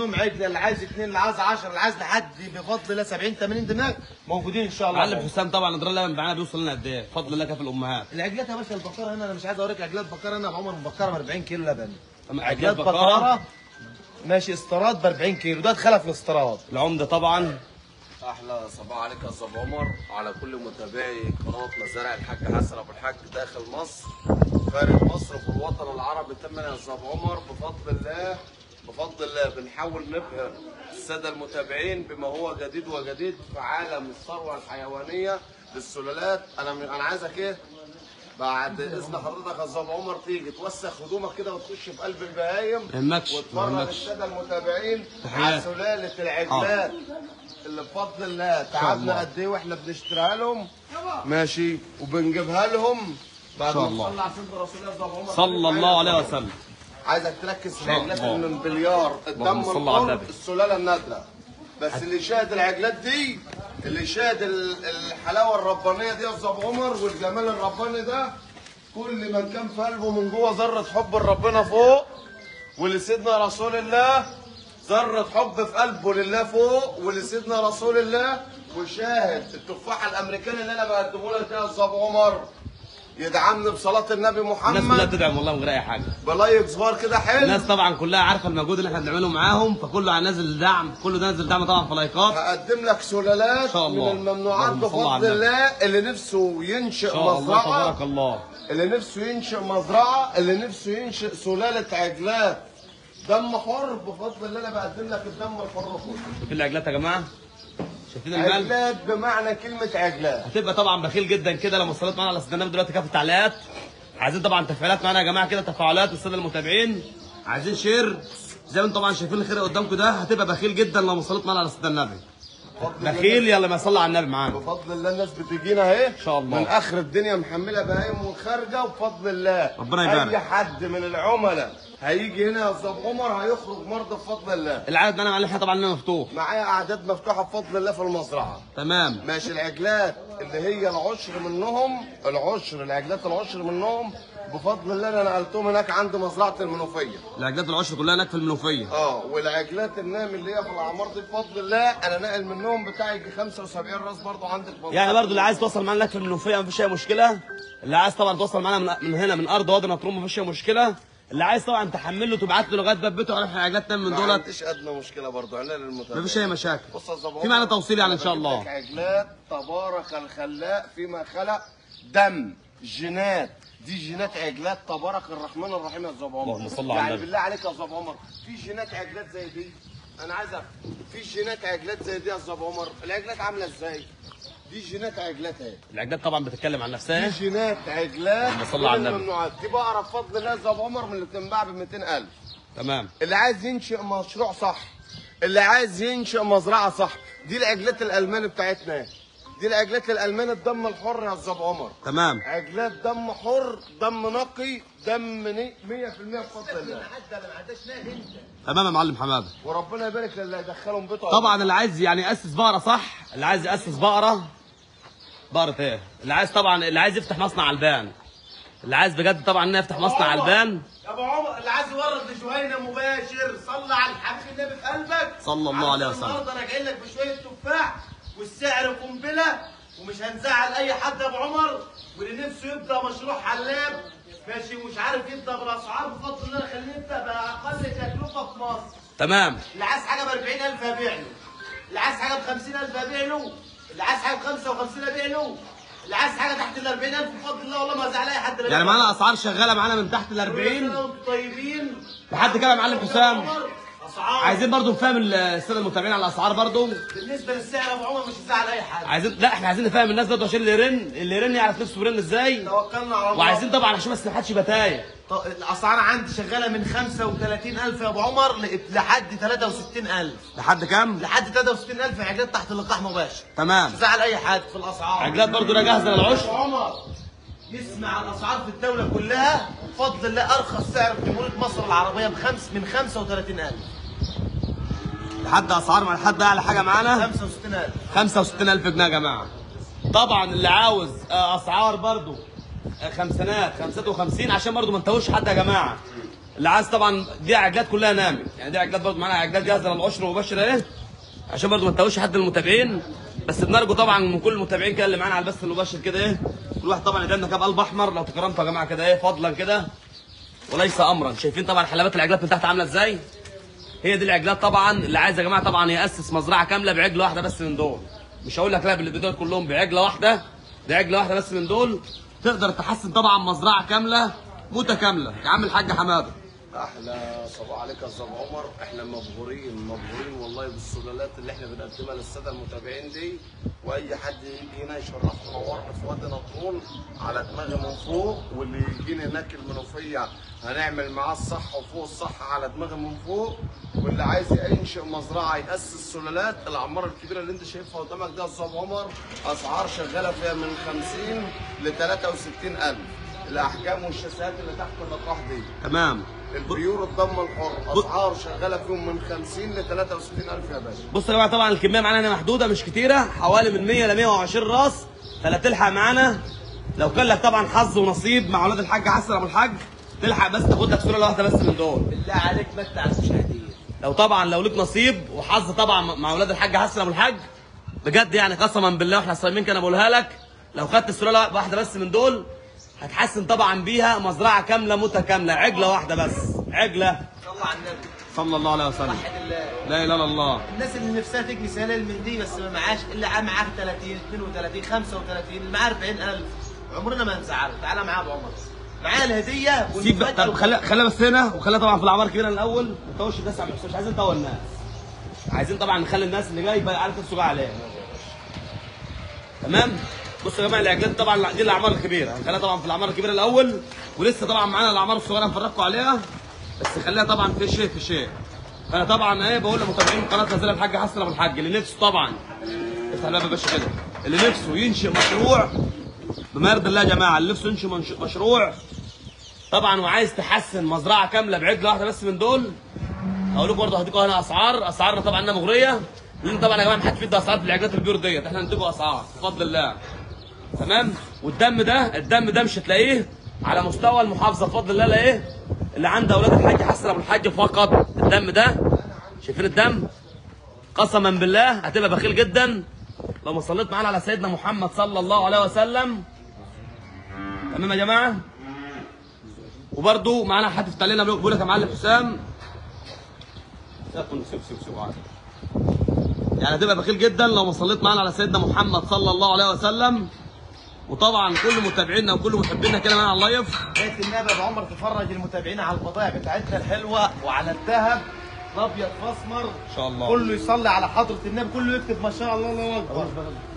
منهم عجله اللي عايز اثنين اللي عايز 10 اللي عايز لحد بفضل الله 70 80 دماغ موجودين ان شاء الله معلم حسام طبعا نضرب اللبن معانا بيوصل لنا قد ايه بفضل الله كف الامهات العجلات يا باشا البقره هنا انا مش عايز اوريك عجلات بقره هنا بعمر بقره ب 40 كيلو لبن أما عجلات بقرة بقره ماشي استيراد ب 40 كيلو ده اتخلف في الاستيراد العمده طبعا احلى صباح عليك يا استاذ عمر على كل متابعي قناه مزارع الحاج حسن ابو الحاج داخل مصر خارج مصر في الوطن العربي تم يا استاذ عمر بفضل الله بفضل الله بنحاول نبهر الساده المتابعين بما هو جديد وجديد في عالم الثروه الحيوانيه للسلالات انا انا عايزك ايه بعد اذن حضرتك يا استاذ عمر تيجي توسخ هدومك كده وتخش في قلب البهايم يهمكش، وتفرج يهمكش. الساده المتابعين تحيات. على سلاله العجلات اللي بفضل الله تعبنا الله. قد ايه واحنا بنشتريها لهم ماشي وبنجيبها لهم بعد شاء ما الله. نصلي على سيدنا رسول الله صلى الله عليه وسلم صلى الله عليه وسلم عايزك تركز في شاء العجلات الله. من بليار الدم اللهم صل على الحر النبي. السلاله النادره بس اللي يشاهد العجلات دي اللي يشاهد ال- الحلاوه الربانيه دي يا استاذ أبو عمر والجمال الرباني ده كل من كان في قلبه من جوه ذره حب لربنا فوق ولسيدنا رسول الله ذرة حب في قلبه لله فوق ولسيدنا رسول الله وشاهد التفاحة الأمريكاني اللي أنا بقدمه لك ده يا أستاذ أبو عمر يدعمني بصلاة النبي الناس كلها محمد بتدعم والله من غير اي حاجه بلايك صغار كده حلو الناس طبعا كلها عارفه المجهود اللي احنا بنعمله معاهم فكله نازل دعم كله ده نازل دعم طبعا في لايكات هقدم لك سلالات شاء الله. من الممنوعات اللهم صل على بفضل النبي. الله اللي نفسه ينشئ ان شاء الله مزرعة تبارك الله اللي نفسه ينشئ مزرعة اللي نفسه ينشئ سلالة عجلات دم حر بفضل الله انا بقدم لك الدم الحر كله شايفين العجلات يا جماعه شايفين المال عجلات بمعنى كلمة عجلات هتبقى طبعا بخيل جدا كده لما وصلت معانا على استنام دلوقتي كده في التعليقات عايزين طبعا تفعيلات معانا يا جماعه كده تفاعلات للساده المتابعين عايزين شير زي ما انتم طبعا شايفين الخير قدامكم ده هتبقى بخيل جدا لو وصلت معانا على استاذ النبي بخيل يلا ما يصلي على النبي معانا بفضل الله الناس بتجينا اهي ان شاء الله. من اخر الدنيا محمله بهايم وخارجه وبفضل الله ربنا يبارك. اي حد من العملاء هيجي هنا يا استاذ عمر هيخرج مرضى بفضل الله العدد انا معلم طبعا لنا مفتوح معايا اعداد مفتوحه بفضل الله في المزرعه تمام ماشي العجلات اللي هي العشر منهم العشر العجلات العشر منهم بفضل الله انا نقلتهم هناك عند مزرعه المنوفيه العجلات العشر كلها هناك في المنوفيه اه والعجلات النام اللي هي في الاعمار دي بفضل الله انا ناقل منهم بتاع يجي 75 راس برضو عندك في يعني برضو اللي عايز توصل معانا هناك في المنوفيه مفيش اي مشكله اللي عايز طبعا توصل معانا من, من هنا من ارض وادي نطرون مفيش اي مشكله اللي عايز طبعا تحمل له تبعت له لغايه باب بيته على عجلات تاني من ما دولت عنديش ادنى مشكله برضو عنا للمتابعين مفيش اي مشاكل بص يا زبون في معانا توصيل يعني ان شاء الله بجيب لك عجلات تبارك الخلاق فيما خلق دم جينات دي جينات عجلات تبارك الرحمن الرحيم يا زبون اللهم صل على يعني النبي. بالله عليك يا زبون عمر في جينات عجلات زي دي انا عايز أفهم. في جينات عجلات زي دي يا زبون عمر العجلات عامله ازاي دي جينات عجلات اهي العجلات طبعا بتتكلم عن دي نفسها جينات عجلات اللهم صل على من النبي. الممنوعات دي بقرا بفضل الله يا زبون عمر من اللي بتنباع ب 200000 تمام اللي عايز ينشئ مشروع صح اللي عايز ينشئ مزرعه صح دي العجلات الالمان بتاعتنا دي العجلات الالمان الدم الحر يا استاذ الله تمام عجلات دم حر دم نقي دم ني- 100% بفضل الله حتى لو ما عداش ناهي انت تمام يا معلم حماده وربنا يبارك للي هيدخلهم بيته طبعا اللي عايز يعني ياسس بقره صح اللي عايز ياسس بقره بقره ايه اللي عايز طبعا اللي عايز يفتح مصنع البان اللي عايز بجد طبعا انه يفتح مصنع البان يا ابو عمر اللي عايز يورد لجهينه مباشر صلى على الحبيب النبي في قلبك صلى الله عليه وسلم. النهارده انا جاي لك بشويه تفاح والسعر قنبله ومش هنزعل اي حد يا ابو عمر واللي نفسه يبدا مشروع حلاب ماشي ومش عارف يبدا بالاسعار بفضل الله خليه يبدا باقل تكلفه في مصر تمام اللي عايز حاجه ب 40000 هبيع له اللي عايز حاجه ب 50000 هبيع له اللي عايز حاجه ب 55 هبيع له اللي عايز حاجه تحت ال 40000 بفضل الله والله ما زعل اي حد لا يعني بيع. معانا اسعار شغاله معانا من تحت ال كل سنة 40 وانتم طيبين لحد كده يا معلم حسام اسعار عايزين برضو نفهم الساده المتابعين على الاسعار برضو بالنسبه للسعر يا ابو عمر مش هيزعل اي حد عايزين لا احنا عايزين نفهم الناس برضو عشان اللي يرن اللي يرن يعرف نفسه بيرن ازاي توكلنا على الله وعايزين طبعا عشان بس ما حدش يبقى تايه ط- الاسعار عندي شغاله من 35000 يا ابو عمر ل- لحد 63000 لحد كام لحد 63000 عجلات تحت اللقاح مباشر تمام مش هيزعل اي حد في الاسعار عجلات برضو لا جاهزه للعشر ابو عمر يسمع الاسعار في الدوله كلها بفضل الله ارخص سعر في جمهوريه مصر العربيه بخمس من 35000 لحد اسعار مع لحد اعلى حاجه معانا 65000 65000 جنيه يا جماعه طبعا اللي عاوز آه، اسعار برضو آه، خمسينات خمسات وخمسين عشان برضو ما نتوهش حد يا جماعه اللي عايز طبعا دي عجلات كلها نامي يعني دي عجلات برضه معانا عجلات جاهزه للعشر مباشر اهي عشان برضه ما تتوهش حد من المتابعين بس بنرجو طبعا من كل المتابعين كده اللي معانا على البث المباشر كده ايه كل واحد طبعا يدعمنا كده بقلب احمر لو تكرمتوا يا جماعه كده ايه فضلا كده وليس امرا شايفين طبعا حلبات العجلات من تحت عامله ازاي هي دي العجلات طبعا اللي عايز يا جماعه طبعا ياسس مزرعه كامله بعجله واحده بس من دول مش هقول لك لا باللي دول كلهم بعجله واحده دي عجله واحده بس من دول تقدر تحسن طبعا مزرعه كامله متكامله يا عم الحاج حماده احلى صباح عليك يا استاذ عمر احنا مبهورين مبهورين والله بالسلالات اللي احنا بنقدمها للساده المتابعين دي واي حد يجي هنا يشرفنا ونورنا في وادي نطرون على دماغي من فوق واللي يجينا هناك المنوفيه هنعمل معاه الصح وفوق الصح على دماغي من فوق واللي عايز ينشئ مزرعه ياسس سلالات الاعمار الكبيره اللي انت شايفها قدامك دي يا استاذ عمر اسعار شغاله فيها من 50 ل 63 الف الاحجام والشاسات اللي تحت اللقاح دي تمام البيور الضم الحر اسعار شغاله فيهم من 50 ل 63 الف يا باشا بص يا جماعه طبعا الكميه معانا هنا محدوده مش كتيره حوالي من 100 ل 120 راس فلا تلحق معانا لو كان لك طبعا حظ ونصيب مع اولاد الحاج حسن ابو الحاج تلحق بس تاخد لك صوره واحده بس من دول بالله عليك متع المشاهدين لو طبعا لو ليك نصيب وحظ طبعا مع اولاد الحاج حسن ابو الحاج بجد يعني قسما بالله واحنا صايمين كان بقولها لك لو خدت السلاله واحده بس من دول هتحسن طبعا بيها مزرعه كامله متكامله عجله واحده بس عجله صلى على النبي صلى الله عليه وسلم وحد الله لا اله الا الله الناس اللي نفسها تجني سلال من دي بس ما معاش الا معاه 30 32 35 اللي معاه 40000 عمرنا ما نزعله تعالى معاه ابو عمر معاه الهديه سيب بقى- ونفاجئه طب خليها خليها بس هنا وخليها طبعا في الاعمار الكبيره الاول ما تطولش الناس على الحساب، مش عايزين نطول الناس عايزين طبعا نخلي الناس اللي جاي يبقى عارف نفسه جاي عليها تمام بصوا يا جماعه العجلات طبعا دي الاعمار الكبيره هنخليها طبعا في الاعمار الكبيره الاول ولسه طبعا معانا الاعمار الصغيره هنفرجكم عليها بس خليها طبعا في شيء في شيء انا طبعا ايه بقول لمتابعين قناه نزل الحاج حسن ابو الحاج اللي نفسه طبعا افتح الباب يا باشا كده اللي نفسه ينشئ مشروع بما يرضي الله يا جماعه اللي نفسه ينشئ منش- مشروع طبعا وعايز تحسن مزرعه كامله بعجله واحده بس من دول اقول لكم برضه هديكم هنا اسعار اسعارنا طبعا انها مغريه لان طبعا يا جماعه ما حدش بيدي اسعار في العجلات البيور ديت احنا هنديكم اسعار بفضل الله تمام والدم ده الدم ده مش هتلاقيه على مستوى المحافظه بفضل الله لا ايه اللي عند اولاد الحاج حسن ابو الحاج فقط الدم ده شايفين الدم قسما بالله هتبقى بخيل جدا لو ما صليت معانا على سيدنا محمد صلى الله عليه وسلم تمام يا جماعه وبرده معانا حد في علينا بيقول لك يا معلم حسام سيب سيب سيب سيب عادي. يعني هتبقى بخيل جدا لو ما صليت معانا على سيدنا محمد صلى الله عليه وسلم وطبعا كل متابعينا وكل محبينا كده معانا على اللايف بيت النبي ابو عمر تفرج المتابعين على البضائع بتاعتنا الحلوه وعلى الذهب الابيض فاسمر ان شاء الله كله يصلي على حضره النبي كله يكتب ما شاء الله الله اكبر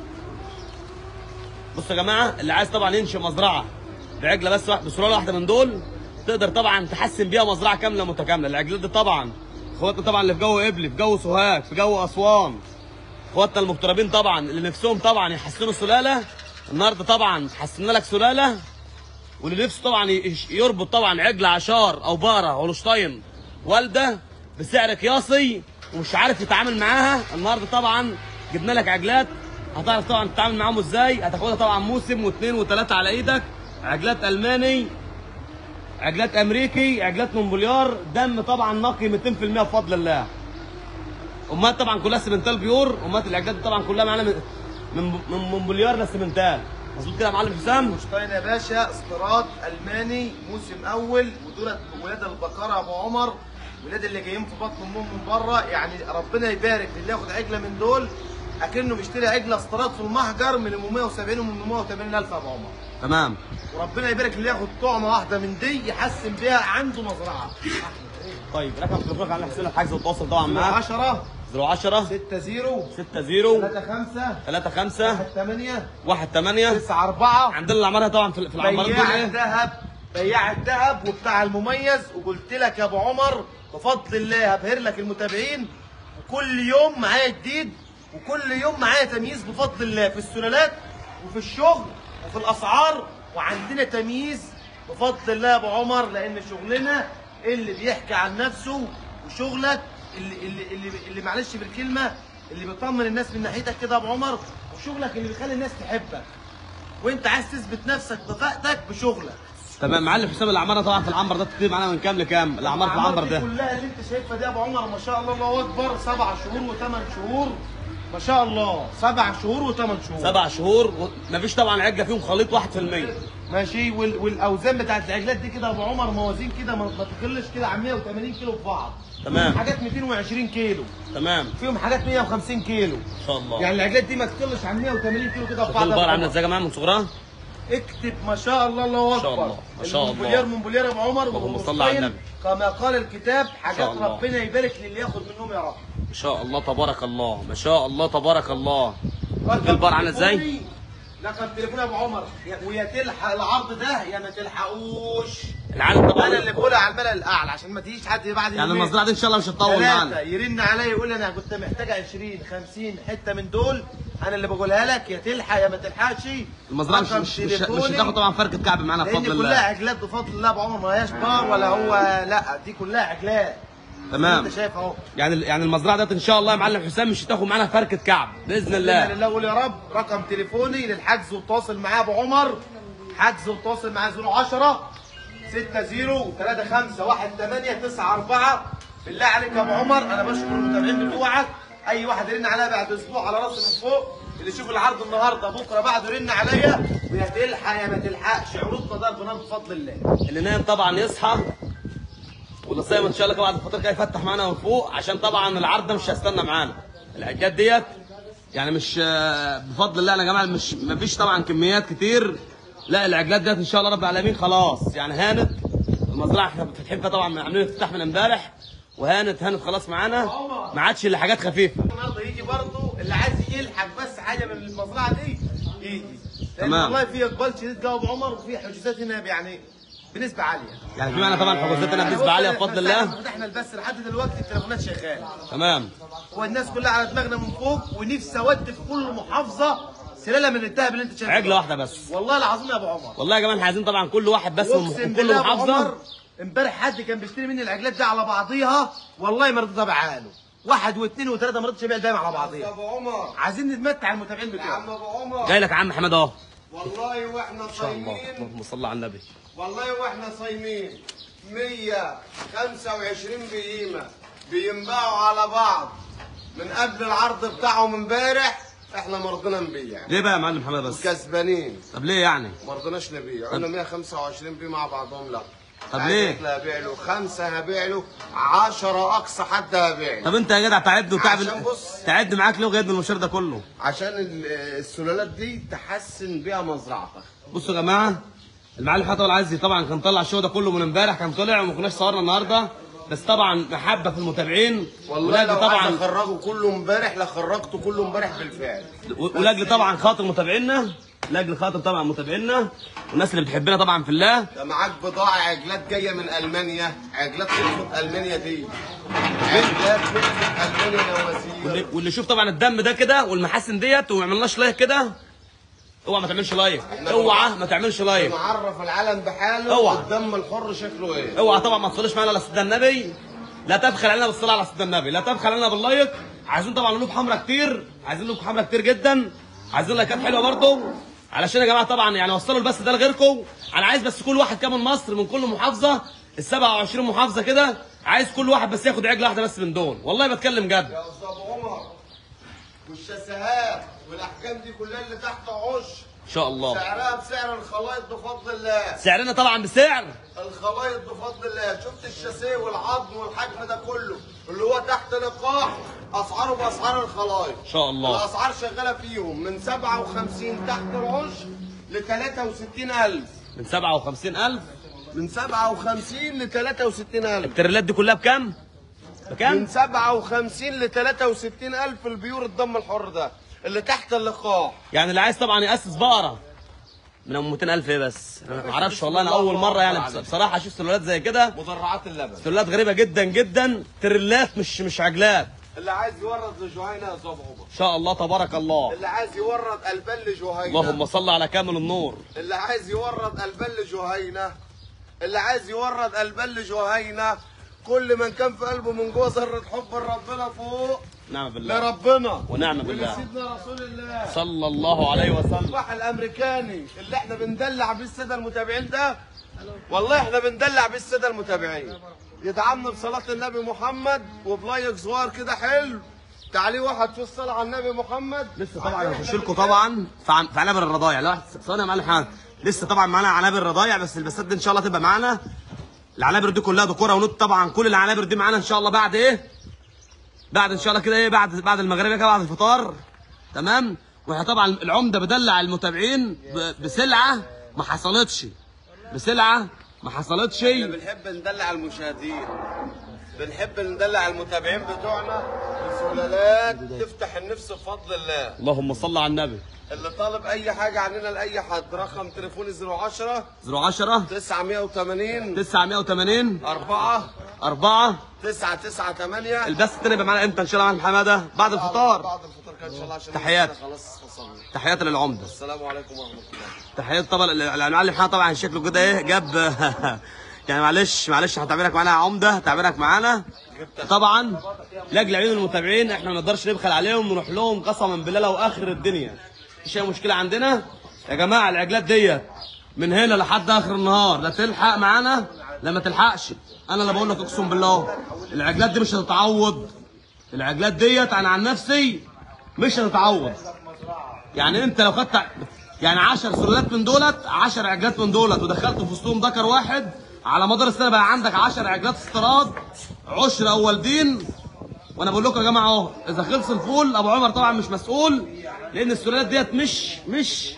بصوا يا جماعه اللي عايز طبعا ينشئ مزرعه بعجله بس واحده بسلاله واحده من دول تقدر طبعا تحسن بيها مزرعه كامله متكامله العجلات دي طبعا اخواتنا طبعا اللي في جو قبلي في جو سوهاج في جو اسوان اخواتنا المغتربين طبعا اللي نفسهم طبعا يحسنوا السلاله النهارده طبعا حسنا لك سلاله واللي نفسه طبعا يش- يربط طبعا عجله عشار او باره هولشتاين والده بسعر قياسي ومش عارف يتعامل معاها النهارده طبعا جبنا لك عجلات هتعرف طبعا تتعامل معاهم ازاي هتاخدها طبعا موسم واثنين وثلاثه على ايدك عجلات الماني عجلات امريكي عجلات مونبوليار دم طبعا نقي 200% بفضل الله امهات طبعا كلها سمنتال بيور امهات العجلات دي طبعا كلها معانا من من من مونبوليار لسمنتال مظبوط كده يا معلم حسام مشتاين يا باشا استيراد الماني موسم اول ودولت ولاد البقره ابو عمر ولاد اللي جايين في بطن امهم من بره يعني ربنا يبارك اللي ياخد عجله من دول اكنه بيشتري عجله استيراد في المحجر من 170 و 880 الف ابو عمر تمام وربنا يبارك اللي ياخد طعمه واحده من دي يحسن بيها عنده مزرعه طيب رقم تليفونك على حسين الحجز والتواصل طبعا معاك 10 010 6 0 6 0 3 5 3 5 8 1 8 9 4 عندنا العمارة طبعا في في العمارة بياع دول ايه الذهب بياع الذهب وبتاع المميز وقلت لك يا ابو عمر بفضل الله هبهر لك المتابعين كل يوم معايا جديد وكل يوم معايا تمييز بفضل الله في السلالات وفي الشغل وفي الاسعار وعندنا تمييز بفضل الله يا ابو عمر لان شغلنا اللي بيحكي عن نفسه وشغلك اللي اللي اللي, اللي معلش بالكلمه اللي بيطمن الناس من ناحيتك كده يا ابو عمر وشغلك اللي بيخلي الناس تحبك وانت عايز تثبت نفسك بفاقتك بشغلك تمام معلم حسام الاعمار طبعا في العنبر ده بتبتدي معانا من كام لكام الاعمار في العنبر دي ده كلها اللي انت شايفها دي يا ابو عمر ما شاء الله الله اكبر سبع شهور وثمان شهور ما شاء الله سبع شهور وثمان شهور سبع شهور و- مفيش طبعا عجله فيهم خليط 1% ماشي وال... والاوزان بتاعت العجلات دي كده يا ابو عمر موازين كده ما ما تقلش كده عن 180 كيلو في بعض تمام. فيهم حاجات 220 كيلو تمام فيهم حاجات 150 كيلو ان شاء الله يعني العجلات دي ما تقلش عن 180 كيلو كده في شوف بعض يا أبو البقره عامله عمر. ازاي يا جماعه من صغرها اكتب ما شاء الله الله ما شاء اكبر الله، ما شاء الله. المونبولير مونبولير يا ابو عمر اللهم صل على النبي. كما قال الكتاب حاجات الله. ربنا يبارك للي ياخد منهم يا رب ما شاء الله تبارك الله ما شاء الله تبارك الله شوف رقم البقره عامله ازاي تليفوني- رقم تليفون يا ابو عمر يا- ويا تلحق العرض ده يا ما تلحقوش العالم طبعا انا اللي بقولها على الملأ الاعلى عشان ما تجيش حد بعد يعني يومين. المزرعه دي ان شاء الله مش هتطول ثلاثة معانا يرن عليا يقول لي انا كنت محتاج 20 50 حته من دول انا اللي بقولها لك يا تلحق يا ما تلحقش المزرعه مش رقم مش مش, مش تليفوني. هتاخد طبعا فركه كعب معانا لان بفضل كلها الله عجلات بفضل الله ابو عمر ما هياش بار ولا هو لا دي كلها عجلات تمام انت شايف اهو يعني يعني المزرعه ديت ان شاء الله يا معلم حسام مش هتاخد معانا فركه كعب باذن باذن الله الله قول يا رب رقم تليفوني للحجز والتواصل معاه ابو عمر حجز وتواصل معاه 010 60 35 18 94 بالله عليك يا ابو عمر انا بشكر المتابعين بتوعك اي واحد يرن عليا بعد اسبوع على راسي من فوق اللي يشوف العرض النهارده بكره بعده يرن عليا ويا تلحق يا ما تلحقش عروضنا ضرب نار بفضل الله اللي نايم طبعا يصحى واللي صايم ان شاء الله بعد الفطار كده يفتح معانا من فوق عشان طبعا العرض ده مش هيستنى معانا العجات ديت يعني مش آه، بفضل الله يا جماعه مش مفيش طبعا كميات كتير لا العجلات ديت ان شاء الله رب العالمين خلاص يعني هانت المزرعه احنا فاتحين فيها طبعا عاملين افتتاح من امبارح وهانت هانت خلاص معانا ما عادش الا حاجات خفيفه النهارده يجي برضه اللي عايز يلحق بس حاجه من المزرعه دي يجي لان تمام. والله في اقبال شديد جواب عمر وفي حجوزات هنا يعني بنسبه عاليه يعني في معنا طبعا حجوزاتنا بنسبه عاليه بفضل إحنا الله فتحنا البث لحد دلوقتي التليفونات شغاله تمام والناس كلها على دماغنا من فوق ونفسي اود في كل محافظه سلاله من الذهب اللي انت شايفه عجله واحده بس والله العظيم يا ابو عمر والله يا جماعه احنا عايزين طبعا كل واحد بس من اقسم من بالله كل يا ابو محافظه عمر امبارح حد كان بيشتري مني العجلات دي على بعضيها والله ما رضيت ابيعها له واحد واثنين وثلاثه ما رضيتش ابيع دايما على بعضيها ابو عمر عايزين نتمتع المتابعين يا عم بتوعنا ابو عمر جاي لك يا عم حماد اهو والله واحنا ان شاء الله صايمين اللهم صل على النبي والله واحنا صايمين 125 بهيمه بينباعوا على بعض من قبل العرض بتاعهم امبارح احنا ما رضينا نبيع ليه بقى يا معلم حماد بس كسبانين طب ليه يعني ما رضيناش نبيع قلنا 125 بيه مع بعضهم لا طب عايز ليه؟ يطلع هبيع له خمسه هبيع له 10 اقصى حد هبيع له طب انت يا جدع تعبني وتعب عشان بص- تعبني معاك ليه وجايب من المشوار ده كله عشان ال- السلالات دي تحسن بيها مزرعتك بصوا يا جماعه المعلم حاتم العزي طبعا كان طلع الشو ده كله من امبارح كان طلع وما كناش صورنا النهارده بس طبعا محبه في المتابعين والله ولاجل لو طبعا طبعا اخرجه كله امبارح لخرجته كله امبارح بالفعل ولاجل طبعا خاطر متابعينا لاجل خاطر طبعا متابعينا والناس اللي بتحبنا طبعا في الله ده معاك بضاعة عجلات جاية من ألمانيا عجلات خلفة ألمانيا دي عجلات خلفة ألمانيا واللي, نوازير واللي يشوف طبعا الدم ده كده والمحاسن ديت وما عملناش لايك كده اوعى ما تعملش لايك اوعى ما تعملش لايك معرف العالم بحاله اوعى. والدم الحر شكله ايه اوعى طبعا ما تصليش معانا على سيدنا النبي لا تبخل علينا بالصلاه على سيدنا النبي لا تبخل علينا باللايك عايزين طبعا قلوب حمراء كتير عايزين قلوب حمراء كتير جدا عايزين لايكات حلوه برضه علشان يا جماعه طبعا يعني وصلوا البث ده لغيركم انا عايز بس كل واحد كده من مصر من كل محافظه ال 27 محافظه كده عايز كل واحد بس ياخد عجله واحده بس من دول والله بتكلم جد يا أستاذ عمر والشاسهات والأحكام دي كلها اللي تحت عش ان شاء الله سعرها بسعر الخلايط بفضل الله سعرنا طبعا بسعر الخلايط بفضل الله شفت الشاسيه والعظم والحجم ده كله اللي هو تحت لقاح اسعاره باسعار الخلايط ان شاء الله الاسعار شغاله فيهم من 57 تحت العش ل 63000 من 57000 من 57 ل 63000 التريلات دي كلها بكام؟ من بكام؟ 57 ل 63000 البيور الدم الحر ده اللي تحت اللقاح يعني اللي عايز طبعا ياسس بقره من ام 200000 ايه بس انا ما اعرفش والله انا اول مره يعني بص- بصراحه اشوف سلولات زي كده مدرعات اللبن سلولات غريبه جدا جدا تريلات مش مش عجلات اللي عايز يورد لجهينه يا صبع عمر ان شاء الله تبارك الله اللي عايز يورد البان لجهينه اللهم صل على كامل النور اللي عايز يورد البان لجهينه اللي عايز يورد البان لجهينه كل من كان في قلبه من جوه ذره حب لربنا فوق نعم بالله لربنا ونعم بالله. ولسيدنا رسول الله صلى الله عليه وسلم الصباح الامريكاني اللي احنا بندلع بيه الساده المتابعين ده والله احنا بندلع بيه الساده المتابعين يدعمنا بصلاه النبي محمد وبلايك صغير كده حلو تعالي واحد في الصلاه على النبي محمد لسه طبعا هنخش لكم طبعا في عن- في عنابر الرضايع لا ثواني يا معلم حماد لسه طبعا معانا عنابر الرضايع بس البسات دي ان شاء الله تبقى معانا العنابر دي كلها دكوره ونوت طبعا كل العنابر دي معانا ان شاء الله بعد ايه بعد ان شاء الله كده ايه بعد بعد المغرب كده بعد الفطار تمام واحنا طبعا العمده بدلع المتابعين ب- بسلعه ما حصلتش بسلعه ما حصلتش احنا بنحب ندلع المشاهدين بنحب ندلع المتابعين بتوعنا بسلالات تفتح النفس بفضل الله اللهم صل على النبي اللي طالب اي حاجه عننا لاي حد رقم تليفوني 010 010 980 980 4 4 998 البث التاني يبقى معانا امتى ان شاء الله يا معلم حماده بعد الفطار بعد الفطار كان ان شاء الله عشان تحيات. إحنا خلاص فصلنا تحياتي للعمده السلام عليكم ورحمه الله تحيات طبعا المعلم حماده طبعا شكله كده ايه جاب يعني معلش معلش هتعبيرك معانا يا عمده تعبيرك معانا طبعا لاجل عيون المتابعين احنا ما نقدرش نبخل عليهم نروح لهم قسما بالله لو اخر الدنيا مفيش اي مشكله عندنا يا جماعه العجلات ديت من هنا لحد اخر النهار لا تلحق معانا لا ما تلحقش انا اللي بقول لك اقسم بالله العجلات دي مش هتتعوض العجلات ديت انا عن نفسي مش هتتعوض يعني انت لو خدت يعني 10 سلالات من دولت 10 عجلات من دولت ودخلت في وسطهم ذكر واحد على مدار السنه بقى عندك 10 عجلات استيراد عشر او والدين وانا بقول لكم يا جماعه اهو اذا خلص الفول ابو عمر طبعا مش مسؤول لان السلالات ديت مش مش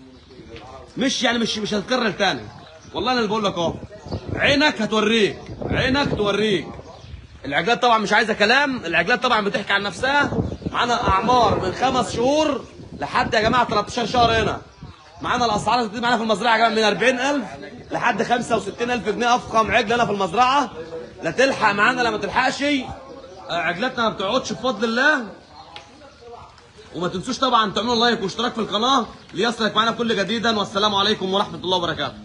مش يعني مش مش هتتكرر تاني والله انا اللي بقول لك اهو عينك هتوريك عينك توريك العجلات طبعا مش عايزه كلام العجلات طبعا بتحكي عن نفسها معانا اعمار من خمس شهور لحد يا جماعه 13 شهر هنا معانا الاسعار اللي معانا في المزرعه يا جماعه من 40000 لحد 65000 جنيه افخم عجل هنا في المزرعه لا تلحق معانا لا ما تلحقش آه، عجلاتنا ما بتقعدش بفضل الله وما تنسوش طبعا تعملوا لايك واشتراك في القناه ليصلك معنا كل جديدا والسلام عليكم ورحمه الله وبركاته